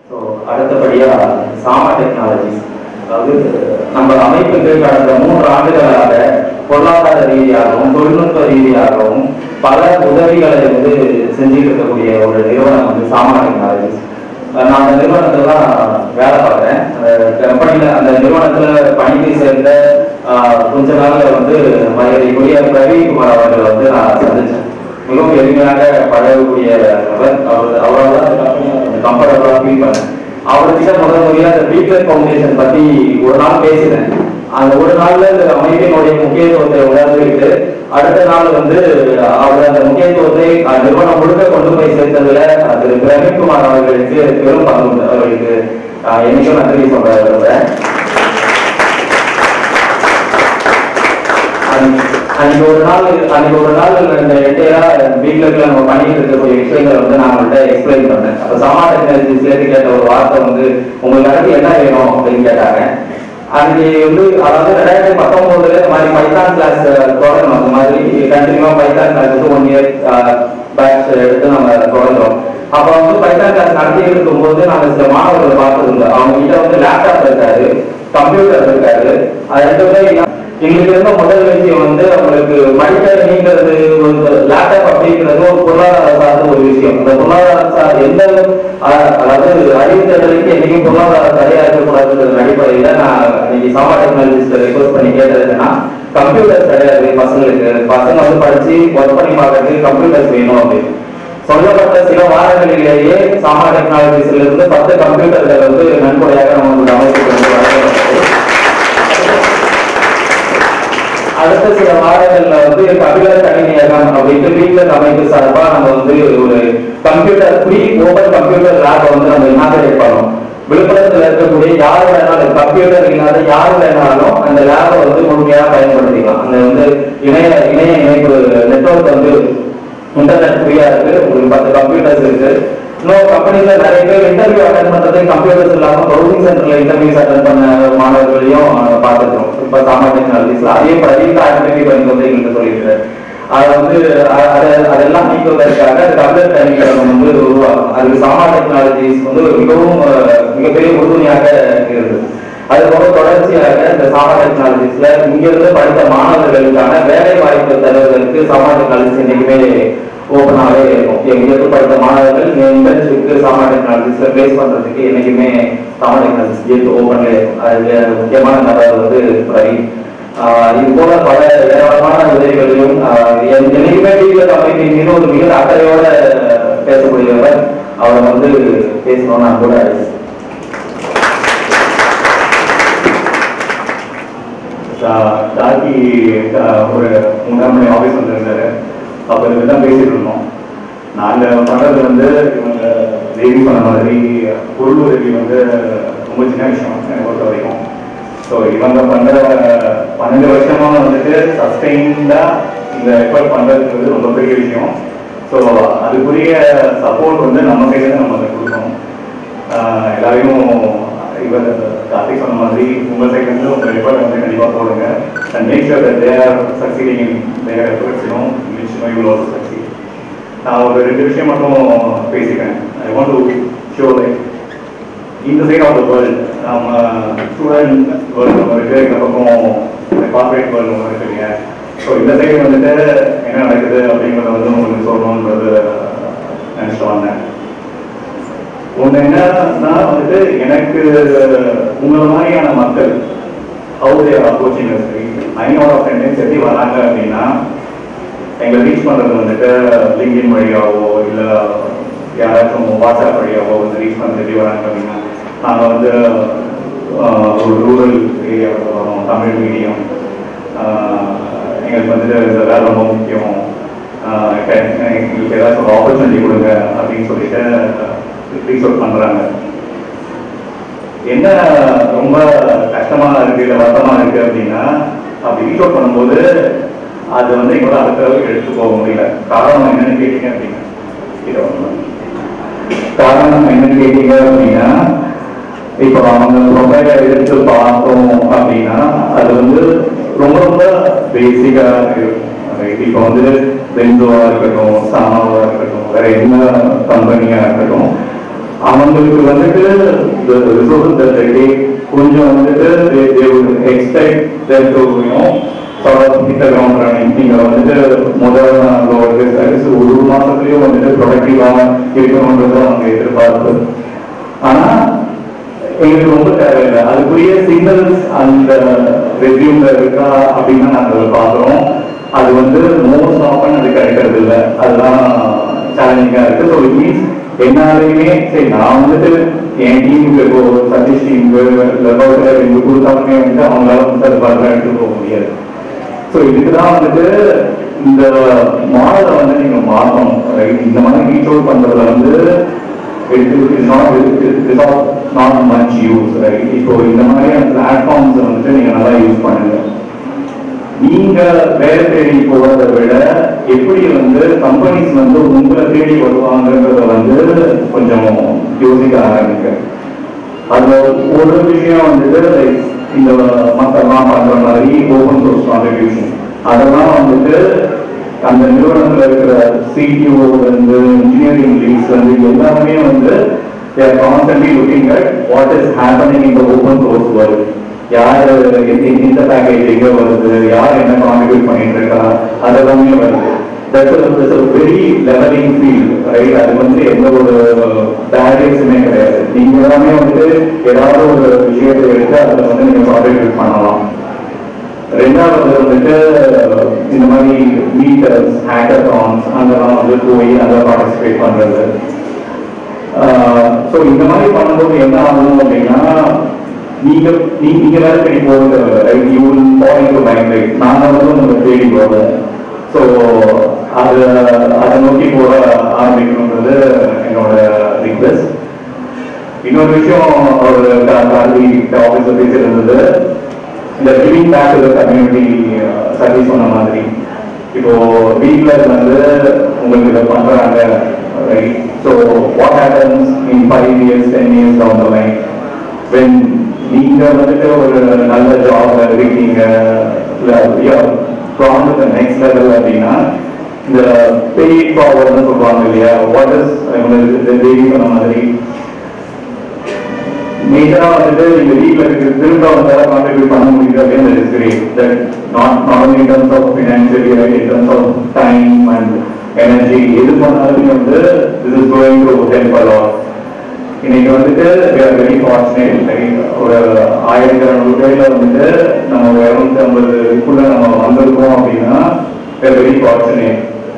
So அடுத்தபடியா சாமா technologies அதாவது நம்ம அமைப்புக்கு கடந்த மூன்று ஆண்டுகளாக பொருளாதார ரீதியாகவும் தொழில்நுட்ப ரீதியாகவும் பல உதவிகளை வந்து செஞ்சுட்டு இருக்கக்கூடிய ஒரு நிறுவனம் வந்து சாமா டெக்னாலஜிஸ் நான் அந்த நிறுவனத்துல தான் வேலை பார்க்குறேன் கம்பெனியில் அந்த நிறுவனத்தில் பணிக்கு சேர்ந்த ஆஹ், கொஞ்ச நாள்ல வந்து மரியாதைக்குரிய பிரவீன் குமார் அவர்களை வந்து நான் சந்திச்சேன் மிகவும் எளிமையாக பழகக்கூடிய நபர் அவர் அவரால் தான் அந்த கம்பெனியை கொஞ்சம் கம்ஃபர்டபுளாக ஃபீல் பண்ணேன் அவர்கிட்ட முதல் முறையாக அந்த பீட்லர் ஃபவுண்டேஷன் பற்றி ஒரு நாள் பேசினேன் அந்த ஒரு நாள்ல இந்த அமைப்பினுடைய முக்கியத்துவத்தை உணர்ந்துக்கிட்டு அடுத்த நாள் வந்து அவர் அந்த முக்கியத்துவத்தை அஹ், நிறுவனம் முழுக்க கொண்டு போய் சேர்த்ததுல அஹ், திரு பிரவீன்குமார் அவர்களுக்கு பெரும் பங்கு உண்டு அவர்களுக்கு அஹ், என்னைக்கும் நன்றி சொல்ல விரும்புகிறேன் அன்னைக்கு அன்னைக்கு ஒரு நாள் அன்னைக்கு ஒரு நாள் இந்த எட்டையா வீட்டுல நம்ம பண்ணிட்டு இருக்கக்கூடிய விஷயங்களை வந்து நான் அவங்கள்ட்ட எக்ஸ்பிளைன் பண்ணேன் அப்ப சமா டெக்னாலஜிஸ்லேருந்து கேட்ட ஒரு வார்த்தை வந்து உங்களுக்கு அடுத்து என்ன வேணும் அப்படின்னு கேட்டாங்க அன்னைக்கு வந்து அதாவது ரெண்டாயிரத்தி பத்தொன்பதுல இந்த மாதிரி பைத்தான் கிளாஸ் தொடங்கணும் அந்த மாதிரி கண்டினியூவா பைத்தான் கிளாஸ் வந்து ஒன் இயர் பேட்ச் எடுத்து நம்ம தொடங்குறோம் அப்ப வந்து பைத்தான் கிளாஸ் நடத்திட்டு இருக்கும்போது நாங்க சில மாணவர்களை பார்த்தது அவங்க கிட்ட வந்து லேப்டாப் இருக்காரு கம்ப்யூட்டர் இருக்காரு அது ரெண்டுமே எங்களுக்கு இருந்த முதல் விஷயம் வந்து அவங்களுக்கு மடிக்கணிங்கிறது ஒரு லேப்டாப் அப்படிங்கிறது ஒரு பொருளாதார சார்ந்த ஒரு விஷயம் அந்த பொருளாதார சார் எந்த அஹ், அதாவது அறிவு தேடலுக்கு என்னைக்கும் பொருளாதார தடையா இருக்கக்கூடாதுன்ற அடிப்படையில நான் இன்னைக்கு சமா டெக்னாலஜிஸ்ட ரெக்வஸ்ட் பண்ணி கேட்டது என்னன்னா கம்ப்யூட்டர் கிடையாது பசங்களுக்கு பசங்க வந்து படிச்சு ஒர்க் பண்ணி பார்க்கறதுக்கு கம்ப்யூட்டர்ஸ் வேணும் அப்படின்னு சொல்லப்பட்ட சில வாரங்களிலேயே சாமா டெக்னாலஜிஸ்ல இருந்து பத்து கம்ப்யூட்டர்கள் வந்து நன்கொடையாக நமக்கு அமைப்புக்கு வந்து வழங்கப்பட்டது அடுத்த சில வாரங்கள்ல வந்து கபிலர் கணினியகம் அப்படின்ட்டு வீட்டில் அமைப்பு சார்பா நம்ம வந்து ஒரு கம்ப்யூட்டர் ஃப்ரீ ஓபன் கம்ப்யூட்டர் லேபை வந்து நம்ம இனாகரேட் பண்ணோம் விழுப்புரத்துல இருக்கக்கூடிய யார் வேணாலும் கம்ப்யூட்டர் இல்லாத யார் வேணாலும் அந்த லேபை வந்து முழுமையா பயன்படுத்திக்கலாம் அந்த வந்து இணைய இணைய இணைப்பு நெட்வொர்க் வந்து இன்டர்நெட் ஃப்ரீயா இருக்கு உங்களுக்கு பத்து கம்ப்யூட்டர்ஸ் இருக்கு இன்னும் கம்பெனில நிறைய பேர் இன்டர்வியூ அட்டன் பண்றது கம்ப்யூட்டர்ஸ் இல்லாம ப்ரௌசிங் சென்டர்ல இன்டர்வியூஸ் அட்டன் பண்ண மாணவர்களையும் பார்த்துருக்கோம் இப்ப சாமா டெக்னாலஜிஸ்ல அதையும் பிரதீப் ஐடென்டிஃபை பண்ணி வந்து எங்களுக்கு சொல்லிட்டு அது வந்து அ- அது அதெல்லாம் நீக்குவதற்காக கம்ப்யூட்டர் ட்ரைனிங் வந்து உருவாகும் அதுக்கு சாமா டெக்னாலஜிஸ் வந்து ஒரு மிகவும் அஹ், மிகப்பெரிய உறுதுணையாக இருக்குது அது போக தொடர்ச்சியாக இந்த சாமா டெக்னாலஜிஸ்ல இங்கிருந்து படித்த மாணவர்களுக்கான வேலை வாய்ப்பு தருவதற்கு சாமா டெக்னாலஜிஸ் என்னைக்குமே ஓப்பனாகவே இருக்கும் எங்கிருந்து படித்த மாணவர்கள் இன்டர்ன்ஷிப்க்கு சாமா டெக்னாலஜிஸ்ல பேஸ் பண்றதுக்கு என்னைக்குமே சாமா டெக்னாலஜிஸ் கேட் ஓப்பன்ல இருக்கும் அதுல முக்கியமான நபர் வந்து பிரவீன் ஆஹ் இது போல பல ஏராளமான உதவிகளையும் ஆஹ் என்- என்னைக்குமே வீட்டில் அமைப்பின் மீது ஒரு மிக அக்கறையோட பேசக்கூடியவர் அவரை வந்து பேசணும்னு நான் கூட டாக்கி ஒரு மூணாம் மணி ஆஃபீஸ் வந்திருந்தாரு அப்போ இதை தான் பேசிட்டு இருந்தோம் நாங்கள் பண்ணுறது வந்து இவங்க தேவி பண்ண மாதிரி பொருள் உதவி வந்து ரொம்ப சின்ன விஷயம் எனக்கு பொறுத்த வரைக்கும் ஸோ இவங்க பண்ணுற பன்னெண்டு வருஷமா வந்துட்டு சஸ்டெயின்டாக இந்த எஃபர்ட் பண்ணுறதுங்கிறது ரொம்ப பெரிய விஷயம் ஸோ அதுக்குரிய சப்போர்ட் வந்து நம்ம கையில் நம்ம அதை கொடுக்கணும் ஆஹ் எல்லாரையும் இவர் கார்த்திக் சொன்ன மாதிரி உங்கள் சைட்ல இருந்து உங்கள் எஃபர்ட் வந்து கண்டிப்பாக போடுங்க and make sure that they are succeeding in their efforts you know which know you also succeed நான் ஒரு ரெண்டு விஷயம் மட்டும் பேசிக்கிறேன் I want to show like இந்த சைட் ஆஃப் த வேர்ல்ட் நம்ம ஸ்டூடெண்ட் வேர்ல்டு ஒன்று இருக்கு இந்த பக்கம் கார்பரேட் வேர்ல்டு ஒன்று இருக்கு இல்லையா ஸோ இந்த சைடு வந்துட்டு என்ன நடக்குது அப்படிங்கிறத வந்து உங்களுக்கு சொல்லணுன்றது நினச்சிட்டு வந்தேன் ஒன்று என்னன்னா வந்துட்டு எனக்கு உங்களை மாதிரியான மக்கள் ஹவு அப்ரோச்சிங் ஐநூறு ஆஃப் டென்டென்ஸ் எப்படி வராங்க அப்படின்னா எங்களை ரீச் பண்ணுறது வந்துட்டு லிங்கின் வழியாவோ இல்லை யாராச்சும் வாட்ஸ்அப் வழியாவோ வந்து ரீச் பண்ணுறது எப்படி வராங்க அப்படின்னா நாங்கள் வந்து ஆஹ், ஒரு ரூரல் ஏரியாவில் வரோம் தமிழ் மீடியம் எங்களுக்கு வந்துட்டு இந்த வேலை ரொம்ப முக்கியம் ஆஹ், எ- எங்களுக்கு ஏதாச்சும் ஒரு ஆப்பர்ச்சுனிட்டி கொடுங்க அப்படின்னு சொல்லிட்டு ரீச் அவுட் பண்ணுறாங்க என்ன ரொம்ப கஷ்டமா இருக்கு இல்லை வருத்தமா இருக்கு அப்படின்னா அப்படி ரீச் அவுட் பண்ணும்போது அது வந்து எங்களால் அடுத்த அளவுக்கு எடுத்து போக முடியல காரணம் என்னன்னு கேட்டீங்க அப்படின்னா இதை ஒண்ணு. காரணம் என்னன்னு கேட்டீங்க அப்படின்னா இப்போ அவங்க ப்ரொஃபைலை எடுத்து பார்த்தோம் அப்படின்னா அது வந்து ரொம்ப ரொம்ப பேசிக்கா இருக்கும் Right? இப்போ வந்து பென்சோவா இருக்கட்டும் சாமாவா இருக்கட்டும் வேற என்ன கம்பெனியா இருக்கட்டும் அவங்களுக்கு வந்துட்டு ரிசோர்ஸ் தட்டே கொஞ்சம் வந்துட்டு they they would expect them to you know sort of hit the ground running நீங்க வந்துட்டு முதல் நாளோட சர்வீஸ் ஒரு மாசத்துலயும் வந்துட்டு ப்ரொடக்டிவா இருக்கணும்ன்றது அவங்க எதிர்பார்ப்பு ஆனா எங்களுக்கு ரொம்ப தேவையில்லை அதுக்குரிய சிக்னல்ஸ் அந்த ரெசியூம்ல இருக்கா அப்படின்னு நாங்க பாக்குறோம் அது வந்து மோஸ்ட் ஆஃபன் அது கிடைக்கிறது இல்ல அதுதான் சேலஞ்சிங்கா இருக்கு ஸோ இட் மீன்ஸ் என்னாலையுமே சரி நான் வந்துட்டு என் டீமுக்கு இப்போ சதீஷ் டீமுக்கு இல்லை இங்க கொடுத்தாலுமே வந்து அவங்களால வந்து அது பதிலாக எடுத்து போக முடியாது ஸோ இதுக்கு தான் வந்துட்டு இந்த மாடலை வந்து நீங்க மாற்றணும் ரைட் இந்த மாதிரி ரீச் அவுட் பண்றதுல வந்து it is not it is not not much use right இப்போ இந்த மாதிரியான பிளாட்ஃபார்ம்ஸ் வந்துட்டு நீங்க நல்லா யூஸ் பண்ணுங்க நீங்க வேலை தேடி போறதை விட எப்படி வந்து கம்பெனிஸ் வந்து உங்களை தேடி வருவாங்கன்றத வந்து கொஞ்சம் யோசிக்க ஆரம்பிக்க அதுல ஒரு விஷயம் வந்துட்டு like இந்த மத்தெல்லாம் பண்ற மாதிரி ஓபன் சோர்ஸ் கான்ட்ரிபியூஷன் அதெல்லாம் வந்துட்டு அந்த நிறுவனத்துல இருக்கிற சிடிஓ வந்து இன்ஜினியரிங் லீட்ஸ் வந்து எல்லாருமே வந்து they are constantly looking at what is happening in the open source world யார் எந்த- எந்த பேக்கேஜ் எங்க வருது யார் என்ன கான்ட்ரிபியூட் பண்ணிட்டு இருக்கா அதெல்லாமே வருது that's a very levelling field right அது வந்து எந்த ஒரு பேரியர்ஸுமே கிடையாது நீங்க எல்லாமே வந்து ஏதாவது ஒரு விஷயத்தை எடுத்து அதில் வந்து நீங்க கான்ட்ரிபியூட் பண்ணலாம் ரெண்டாவது வந்துட்டு இந்த மாதிரி மீட்டர்ஸ் ஹேக்கத்தான்ஸ் அங்கெல்லாம் வந்து போய் அதில் பார்ட்டிசிபேட் பண்றது ஸோ இந்த மாதிரி பண்ணும்போது என்ன ஆகும் அப்படின்னா நீங்க நீ- நீங்க வேலை தேடி போகிறது right you will follow to mind right நாங்க வந்து உங்களை தேடி போகிறோம் ஸோ அது அதை நோக்கி போக ஆரம்பிக்கணுன்றது என்னோட ரிக்வெஸ்ட் இன்னொரு விஷயம் அவர் காந்தி ஆஃபீஸில் பேசியிருந்தது இந்த giving back to community service சொன்ன மாதிரி இப்போ வீட்ல வந்து உங்களுக்கு இதை பண்றாங்க right so what happens in five years ten years down the line when நீங்க வந்துட்டு ஒரு நல்ல ஜாப்ல இருக்கீங்க ஃப்ரம் த நெக்ஸ்ட் லெவல் அப்படின்னா இந்த பே ஃபார்வர்ட்னு சொல்லுவாங்க இல்லையா வாட் இஸ் தேவி சொன்ன மாதிரி மேஜரா வந்துட்டு இந்த வீட்ல இருக்கு திரும்ப வந்து கான்ட்ரிபியூட் பண்ண முடியுது அப்படின்னு is great that not not only in terms of financially right in terms of time and energy எது பண்ணாலுமே வந்து this is going to help a lot இன்னைக்கு வந்துட்டு we are very fortunate right? ஒரு ஆயிரத்தி இரநூறு பேர்ல வந்துட்டு நம்ம ஒரு இருநூத்தி ஐம்பதுக்குள்ள நம்ம வந்திருக்கோம் அப்படின்னா we are very fortunate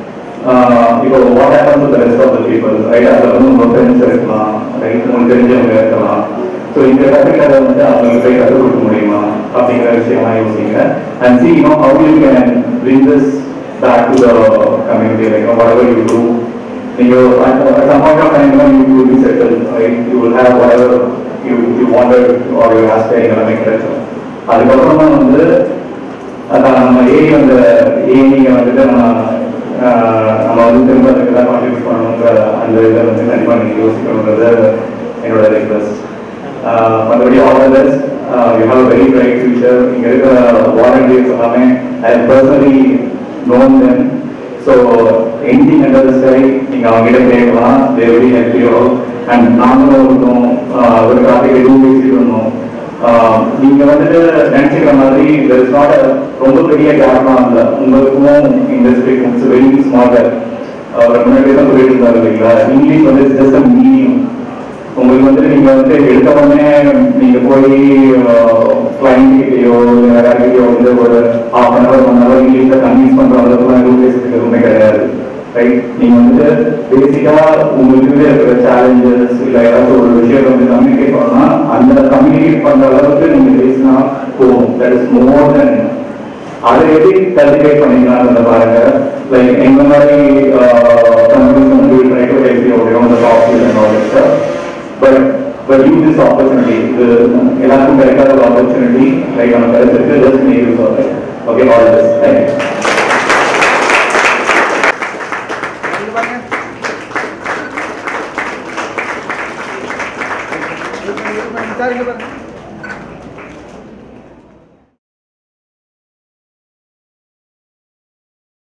ah இப்போ what happen to the rest of the people right அதில் வந்து உங்க ஃப்ரெண்ட்ஸ் இருக்கலாம் ரைட் உங்களுக்கு தெரிஞ்சவங்க இருக்கலாம் ஸோ இந்த கற்றுக்கிறத வந்து அவங்களுக்கு போய் கற்றுக் கொடுக்க முடியுமா அப்படிங்கிற விஷயம்லாம் யோசிங்க and see you know how you can bring this back to the community like whatever you do நீங்க at at some point of time you will be settled right you will have whatever you you wanted or you asked எல்லாமே கிடைக்கும் அதுக்கப்புறமா வந்து அதான் நம்ம ஏ அந்த ஏ நீங்க வந்துட்டு நம்ம ஆஹ், நம்ம வந்து திரும்ப அதுக்கு தான் கான்ட்ரிபியூட் பண்ணணுங்கிற அந்த இதை வந்து கண்டிப்பாக நீங்கள் யோசிக்கணுன்றது என்னோட ரிக்வஸ்ட் மற்றபடி all thus you have very bright future இங்கே இருக்கிற வாலண்டியர்ஸ் எல்லாமே I personally known then so anything under the sky நீங்கள் அவங்ககிட்ட கேட்கலாம் they very help you and நாங்களும் இருந்தோம் ஆஹ், ஒரு டாபிக் எதுவும் பேசிட்டு இருந்தோம் ஆஹ் நீங்க வந்துட்டு நினைச்சுக்கிற மாதிரி there is not a ரொம்ப பெரிய கேப்லாம் இல்லை உங்களுக்கும் இண்டஸ்ட்ரிக்கும் இட்ஸ் வெரி ஸ்மால் அவர் முன்னாடி தான் சொல்லிட்டு இருந்தாரு இல்லைங்களா இங்கிலீஷ் வந்து ஜஸ்ட் அ மீடியம் உங்களுக்கு வந்து நீங்க வந்து எடுத்த உடனே நீங்க போய் கிளைண்ட் கிட்டயோ இல்லை யார்கிட்டயோ வந்து ஒரு half an hour one hour இங்கிலீஷ்ல கன்வின்ஸ் பண்ற அளவுக்குலாம் எதுவும் பேசுறதுக்கு எதுவுமே கிடையாது ரைட் நீங்க வந்து பேசிக்கா உங்களுக்கு இருக்கிற சேலஞ்சஸ் இல்ல ஏதாச்சும் ஒரு விஷயத்தை வந்து கம்யூனிகேட் பண்ணா அந்த கம்யூனிகேட் பண்ற அளவுக்கு நீங்க பேசினா போதும் தட் இஸ் மோர் தென் அதை எப்படி கல்டிவேட் பண்ணிக்கலாம்ன்றத பாருங்க லைக் எங்க மாதிரி கம்பெனிஸ் வந்து try to help you on the top and all that but but use this opportunity இது எல்லாருக்கும் கிடைக்காத ஒரு ஆப்பர்ச்சுனிட்டி லைக் நம்ம கிடைச்சிருக்கு just make use of it okay all this thank you